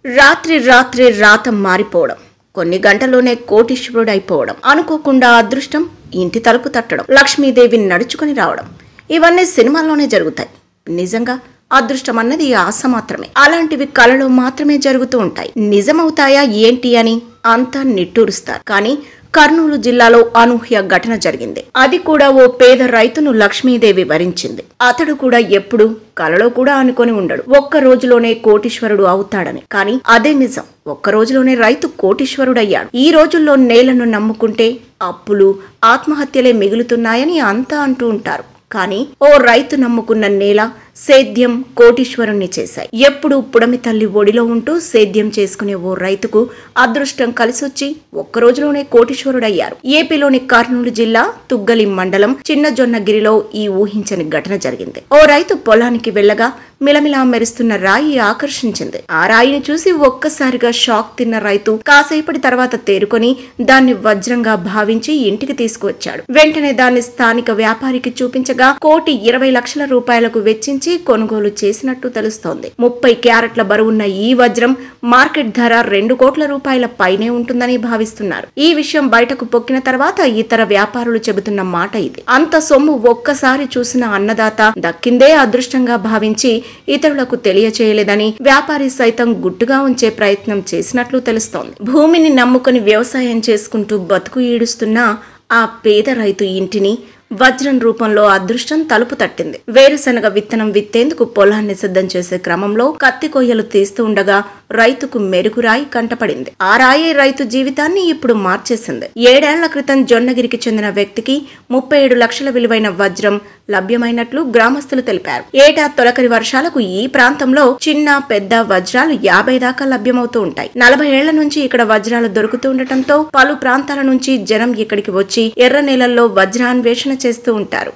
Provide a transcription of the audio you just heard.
రాత్రి రాత్రి రాత మారిపోవడం కొన్ని గంటల్లోనే కోటీశ్వరుడైపోవడం అనుకోకుండా అదృష్టం ఇంటి తలుపు తట్టడం లక్ష్మీదేవి నడుచుకుని రావడం ఇవన్నీ సినిమాల్లోనే జరుగుతాయి నిజంగా అదృష్టం అన్నది ఆశ మాత్రమే అలాంటివి కలలో మాత్రమే జరుగుతూ ఉంటాయి నిజమవుతాయా ఏంటి అని అంతా నిట్టూరుస్తారు కానీ కర్నూలు జిల్లాలో అనూహ్య ఘటన జరిగింది అది కూడా ఓ పేద రైతును లక్ష్మీదేవి వరించింది అతడు కూడా ఎప్పుడు కలలో కూడా అనుకొని ఉండడు ఒక్క రోజులోనే కోటీశ్వరుడు అవుతాడని కానీ అదే నిజం ఒక్క రోజులోనే రైతు కోటీశ్వరుడయ్యాడు ఈ రోజుల్లో నేలను నమ్ముకుంటే అప్పులు ఆత్మహత్యలే మిగులుతున్నాయని అంతా అంటూ ఉంటారు కానీ ఓ రైతు నమ్ముకున్న నేల సేద్యం కోటీశ్వరుణ్ణి చేశాయి ఎప్పుడు పుడమి తల్లి ఒడిలో ఉంటూ సేద్యం చేసుకునే ఓ రైతుకు అదృష్టం కలిసొచ్చి ఒక్క రోజులోనే కోటీశ్వరుడయ్యారు ఏపీలోని కర్నూలు జిల్లా తుగ్గలి మండలం చిన్నజొన్నగిరిలో ఈ ఊహించని ఘటన జరిగింది ఓ రైతు పొలానికి వెళ్ళగా మిలమిలా మెరుస్తున్న రాయి ఆకర్షించింది ఆ రాయిని చూసి ఒక్కసారిగా షాక్ తిన్న రైతు కాసేపటి తర్వాత తేరుకొని దాన్ని వజ్రంగా భావించి ఇంటికి తీసుకువచ్చాడు వెంటనే దాన్ని స్థానిక వ్యాపారికి చూపించగా కోటి ఇరవై లక్షల రూపాయలకు వెచ్చించి కొనుగోలు చేసినట్టు తెలుస్తోంది ముప్పై క్యారెట్ల బరువున్న ఈ వజ్రం మార్కెట్ ధర రెండు కోట్ల రూపాయల పైనే ఉంటుందని భావిస్తున్నారు ఈ విషయం బయటకు పొక్కిన తర్వాత ఇతర వ్యాపారులు చెబుతున్న మాట ఇది అంత సొమ్ము ఒక్కసారి చూసిన అన్నదాత దక్కిందే అదృష్టంగా భావించి ఇతరులకు తెలియచేయలేదని వ్యాపారి సైతం గుట్టుగా ఉంచే ప్రయత్నం చేసినట్లు తెలుస్తోంది భూమిని నమ్ముకుని వ్యవసాయం చేసుకుంటూ బతుకు ఈడుస్తున్న ఆ పేద రైతు ఇంటిని వజ్రం రూపంలో అదృష్టం తలుపు తట్టింది వేరుశనగ విత్తనం విత్తేందుకు పొలాన్ని సిద్ధం చేసే క్రమంలో కత్తి కొయ్యలు తీస్తూ ఉండగా రైతుకు మెరుగురాయి కంటపడింది ఆ రాయి రైతు జీవితాన్ని ఇప్పుడు మార్చేసింది ఏడేళ్ల క్రితం జొన్నగిరికి చెందిన వ్యక్తికి ముప్పై ఏడు లక్షల విలువైన వజ్రం లభ్యమైనట్లు గ్రామస్తులు తెలిపారు ఏటా తొలకరి వర్షాలకు ఈ ప్రాంతంలో చిన్న పెద్ద వజ్రాలు యాభై దాకా లభ్యమవుతూ ఉంటాయి నలభై ఏళ్ల నుంచి ఇక్కడ వజ్రాలు దొరుకుతూ ఉండటంతో పలు ప్రాంతాల నుంచి జనం ఇక్కడికి వచ్చి ఎర్ర నేలల్లో వజ్రాన్వేషణ చేస్తూ ఉంటారు